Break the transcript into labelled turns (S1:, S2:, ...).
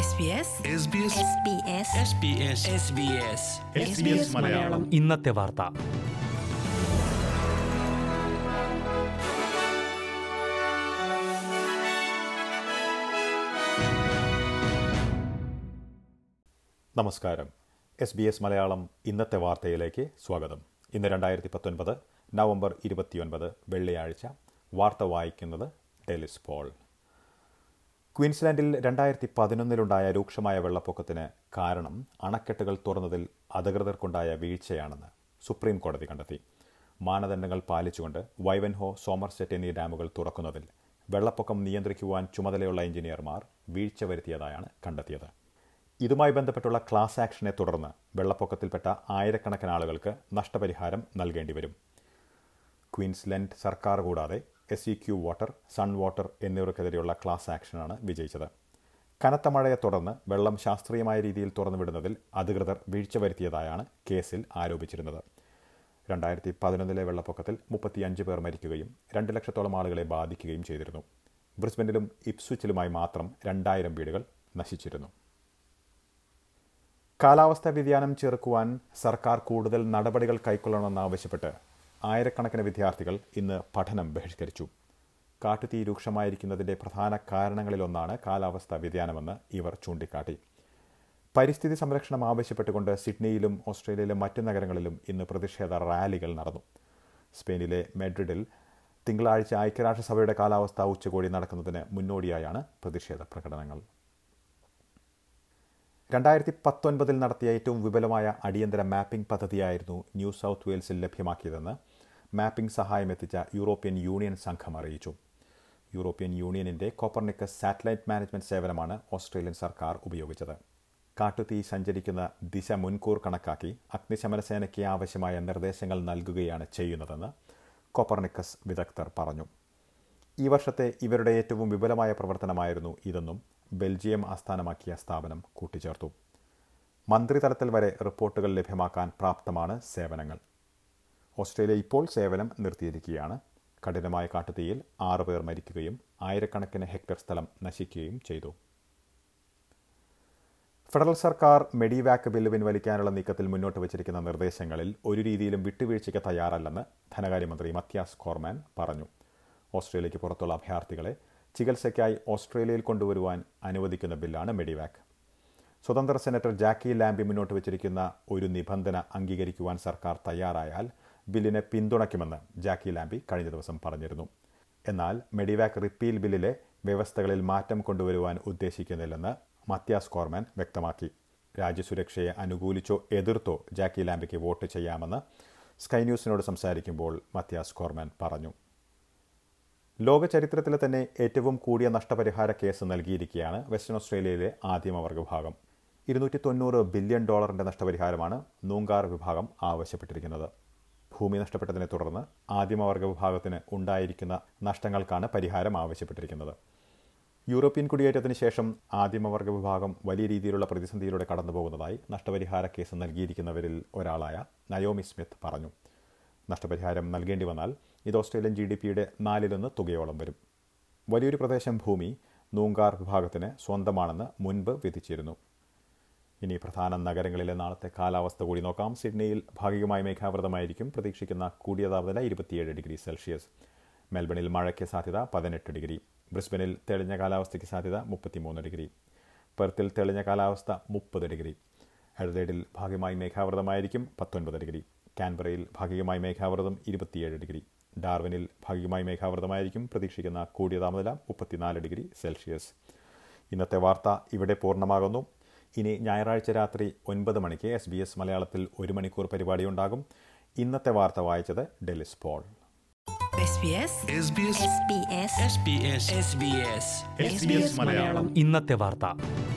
S1: SBS
S2: Malayalam
S3: ഇന്നത്തെ വാർത്ത
S2: നമസ്കാരം എസ് ബി എസ് മലയാളം ഇന്നത്തെ വാർത്തയിലേക്ക് സ്വാഗതം ഇന്ന് രണ്ടായിരത്തി പത്തൊൻപത് നവംബർ ഇരുപത്തിയൊൻപത് വെള്ളിയാഴ്ച വാർത്ത വായിക്കുന്നത് ഡെലിസ് പോൾ ക്വീൻസ്ലാൻഡിൽ രണ്ടായിരത്തി പതിനൊന്നിലുണ്ടായ രൂക്ഷമായ വെള്ളപ്പൊക്കത്തിന് കാരണം അണക്കെട്ടുകൾ തുറന്നതിൽ അധികൃതർക്കുണ്ടായ വീഴ്ചയാണെന്ന് സുപ്രീം കോടതി കണ്ടെത്തി മാനദണ്ഡങ്ങൾ പാലിച്ചുകൊണ്ട് വൈവൻഹോ സോമർസെറ്റ് എന്നീ ഡാമുകൾ തുറക്കുന്നതിൽ വെള്ളപ്പൊക്കം നിയന്ത്രിക്കുവാൻ ചുമതലയുള്ള എഞ്ചിനീയർമാർ വീഴ്ച വരുത്തിയതായാണ് കണ്ടെത്തിയത് ഇതുമായി ബന്ധപ്പെട്ടുള്ള ക്ലാസ് ആക്ഷനെ തുടർന്ന് വെള്ളപ്പൊക്കത്തിൽപ്പെട്ട ആയിരക്കണക്കിന് ആളുകൾക്ക് നഷ്ടപരിഹാരം നൽകേണ്ടി വരും ക്വീൻസ്ലൻഡ് സർക്കാർ കൂടാതെ S E Q water Sunwater എന്നിവർക്കെതിരെയുള്ള ക്ലാസ് ആക്ഷനാണ് വിജയിച്ചത് കനത്ത മഴയെ തുടർന്ന് വെള്ളം ശാസ്ത്രീയമായ രീതിയിൽ തുറന്നുവിടുന്നതിൽ അധികൃതർ വീഴ്ച വരുത്തിയതായാണ് കേസിൽ ആരോപിച്ചിരുന്നത് രണ്ടായിരത്തി പതിനൊന്നിലെ വെള്ളപ്പൊക്കത്തിൽ മുപ്പത്തിയഞ്ച് പേർ മരിക്കുകയും രണ്ട് ലക്ഷത്തോളം ആളുകളെ ബാധിക്കുകയും ചെയ്തിരുന്നു ബ്രിസ്ബനിലും ഇപ്സ്വിച്ചിലുമായി മാത്രം രണ്ടായിരം വീടുകൾ നശിച്ചിരുന്നു കാലാവസ്ഥാ വ്യതിയാനം ചെറുക്കുവാൻ സർക്കാർ കൂടുതൽ നടപടികൾ കൈക്കൊള്ളണമെന്നാവശ്യപ്പെട്ട് ആയിരക്കണക്കിന് വിദ്യാർത്ഥികൾ ഇന്ന് പഠനം ബഹിഷ്കരിച്ചു കാട്ടുതീ രൂക്ഷമായിരിക്കുന്നതിന്റെ പ്രധാന കാരണങ്ങളിലൊന്നാണ് കാലാവസ്ഥാ വ്യതിയാനമെന്ന് ഇവർ ചൂണ്ടിക്കാട്ടി പരിസ്ഥിതി സംരക്ഷണം ആവശ്യപ്പെട്ടുകൊണ്ട് സിഡ്നിയിലും ഓസ്ട്രേലിയയിലെ മറ്റ് നഗരങ്ങളിലും ഇന്ന് പ്രതിഷേധ റാലികൾ നടന്നു സ്പെയിനിലെ മെഡ്രിഡിൽ തിങ്കളാഴ്ച ഐക്യരാഷ്ട്രസഭയുടെ കാലാവസ്ഥാ ഉച്ചകോടി നടക്കുന്നതിന് മുന്നോടിയായാണ് പ്രതിഷേധ പ്രകടനങ്ങൾ രണ്ടായിരത്തി പത്തൊൻപതിൽ നടത്തിയ ഏറ്റവും വിപുലമായ അടിയന്തര മാപ്പിംഗ് പദ്ധതിയായിരുന്നു ന്യൂ സൗത്ത് വെയിൽസിൽ ലഭ്യമാക്കിയതെന്ന് മാപ്പിംഗ് സഹായമെത്തിച്ച യൂറോപ്യൻ യൂണിയൻ സംഘം അറിയിച്ചു യൂറോപ്യൻ യൂണിയനിന്റെ കോപ്പർണിക്കസ് സാറ്റലൈറ്റ് മാനേജ്മെന്റ് സേവനമാണ് ഓസ്ട്രേലിയൻ സർക്കാർ ഉപയോഗിച്ചത് കാട്ടുതീ സഞ്ചരിക്കുന്ന ദിശ മുൻകൂർ കണക്കാക്കി അഗ്നിശമന സേനയ്ക്ക് ആവശ്യമായ നിർദ്ദേശങ്ങൾ നൽകുകയാണ് ചെയ്യുന്നതെന്ന് കോപ്പർണിക്കസ് വിദഗ്ധർ പറഞ്ഞു ഈ വർഷത്തെ ഇവരുടെ ഏറ്റവും വിപുലമായ പ്രവർത്തനമായിരുന്നു ഇതെന്നും ബെൽജിയം ആസ്ഥാനമാക്കിയ സ്ഥാപനം കൂട്ടിച്ചേർത്തു മന്ത്രിതലത്തിൽ വരെ റിപ്പോർട്ടുകൾ ലഭ്യമാക്കാൻ പ്രാപ്തമാണ് സേവനങ്ങൾ ഓസ്ട്രേലിയ ഇപ്പോൾ സേവനം നിർത്തിയിരിക്കുകയാണ് കഠിനമായ കാട്ടുതീയിൽ ആറ് പേർ മരിക്കുകയും ആയിരക്കണക്കിന് ഹെക്ടർ സ്ഥലം നശിക്കുകയും ചെയ്തു ഫെഡറൽ സർക്കാർ മെഡിവാക്ക് ബില്ല് പിൻവലിക്കാനുള്ള നീക്കത്തിൽ മുന്നോട്ട് വച്ചിരിക്കുന്ന നിർദ്ദേശങ്ങളിൽ ഒരു രീതിയിലും വിട്ടുവീഴ്ചയ്ക്ക് തയ്യാറല്ലെന്ന് ധനകാര്യമന്ത്രി മത്യാസ് കോർമാൻ പറഞ്ഞു ഓസ്ട്രേലിയയ്ക്ക് പുറത്തുള്ള അഭയാർത്ഥികളെ ചികിത്സയ്ക്കായി ഓസ്ട്രേലിയയിൽ കൊണ്ടുവരുവാൻ അനുവദിക്കുന്ന ബില്ലാണ് മെഡിവാക്ക് സ്വതന്ത്ര സെനറ്റർ ജാക്കി ലാംബി മുന്നോട്ട് വച്ചിരിക്കുന്ന ഒരു നിബന്ധന അംഗീകരിക്കുവാൻ സർക്കാർ തയ്യാറായാൽ ബില്ലിനെ പിന്തുണയ്ക്കുമെന്ന് ജാക്കി ലാംബി കഴിഞ്ഞ ദിവസം പറഞ്ഞിരുന്നു എന്നാൽ മെഡിവാക്ക് റിപ്പീൽ ബില്ലിലെ വ്യവസ്ഥകളിൽ മാറ്റം കൊണ്ടുവരുവാൻ ഉദ്ദേശിക്കുന്നില്ലെന്ന് മത്യാസ് കോർമാൻ വ്യക്തമാക്കി രാജ്യസുരക്ഷയെ അനുകൂലിച്ചോ എതിർത്തോ ജാക്കി ലാംബിക്ക് വോട്ട് ചെയ്യാമെന്ന് സ്കൈ ന്യൂസിനോട് സംസാരിക്കുമ്പോൾ മത്യാസ് കോർമാൻ പറഞ്ഞു ലോക ചരിത്രത്തിലെ തന്നെ ഏറ്റവും കൂടിയ നഷ്ടപരിഹാര കേസ് നൽകിയിരിക്കുകയാണ് വെസ്റ്റേൺ ഓസ്ട്രേലിയയിലെ ആദിമവർഗ വിഭാഗം ഇരുന്നൂറ്റി തൊണ്ണൂറ് ബില്യൺ ഡോളറിന്റെ നഷ്ടപരിഹാരമാണ് നൂങ്കാർ വിഭാഗം ആവശ്യപ്പെട്ടിരിക്കുന്നത് ഭൂമി നഷ്ടപ്പെട്ടതിനെ തുടർന്ന് ആദിമവർഗ വിഭാഗത്തിന് ഉണ്ടായിരിക്കുന്ന നഷ്ടങ്ങൾക്കാണ് പരിഹാരം ആവശ്യപ്പെട്ടിരിക്കുന്നത് യൂറോപ്യൻ കുടിയേറ്റത്തിന് ശേഷം ആദിമവർഗ വിഭാഗം വലിയ രീതിയിലുള്ള പ്രതിസന്ധിയിലൂടെ കടന്നുപോകുന്നതായി നഷ്ടപരിഹാര കേസ് നൽകിയിരിക്കുന്നവരിൽ ഒരാളായ നയോമി സ്മിത്ത് പറഞ്ഞു നഷ്ടപരിഹാരം നൽകേണ്ടി വന്നാൽ ഇത് ഓസ്ട്രേലിയൻ ജി ഡി പിയുടെ നാലിലൊന്ന് തുകയോളം വരും വലിയൊരു പ്രദേശം ഭൂമി നൂങ്കാർ വിഭാഗത്തിന് സ്വന്തമാണെന്ന് മുൻപ് വിധിച്ചിരുന്നു ഇനി പ്രധാന നഗരങ്ങളിലെ നാളത്തെ കാലാവസ്ഥ കൂടി നോക്കാം സിഡ്നിയിൽ ഭാഗികമായി മേഘാവൃതമായിരിക്കും പ്രതീക്ഷിക്കുന്ന കൂടിയ താപനില ഇരുപത്തിയേഴ് ഡിഗ്രി സെൽഷ്യസ് മെൽബണിൽ മഴയ്ക്ക് സാധ്യത പതിനെട്ട് ഡിഗ്രി ബ്രിസ്ബനിൽ തെളിഞ്ഞ കാലാവസ്ഥയ്ക്ക് സാധ്യത മുപ്പത്തിമൂന്ന് ഡിഗ്രി പെർത്തിൽ തെളിഞ്ഞ കാലാവസ്ഥ മുപ്പത് ഡിഗ്രി ഹെഡ്ലേഡിൽ ഭാഗികമായി മേഘാവൃതമായിരിക്കും പത്തൊൻപത് ഡിഗ്രി കാൻബറയിൽ ഭാഗികമായി മേഘാവൃതം ഇരുപത്തിയേഴ് ഡിഗ്രി ഡാർവിനിൽ ഭാഗികമായി മേഘാവൃതമായിരിക്കും പ്രതീക്ഷിക്കുന്ന കൂടിയ താപനില മുപ്പത്തിനാല് ഡിഗ്രി സെൽഷ്യസ് ഇന്നത്തെ വാർത്ത ഇവിടെ പൂർണ്ണമാകുന്നു ഇനി ഞായറാഴ്ച രാത്രി ഒൻപത് മണിക്ക് എസ് ബി എസ് മലയാളത്തിൽ ഒരു മണിക്കൂർ പരിപാടിയുണ്ടാകും ഇന്നത്തെ വാർത്ത വായിച്ചത് ഡെലിസ് പോൾ
S1: SBS
S3: ഇന്നത്തെ വാർത്ത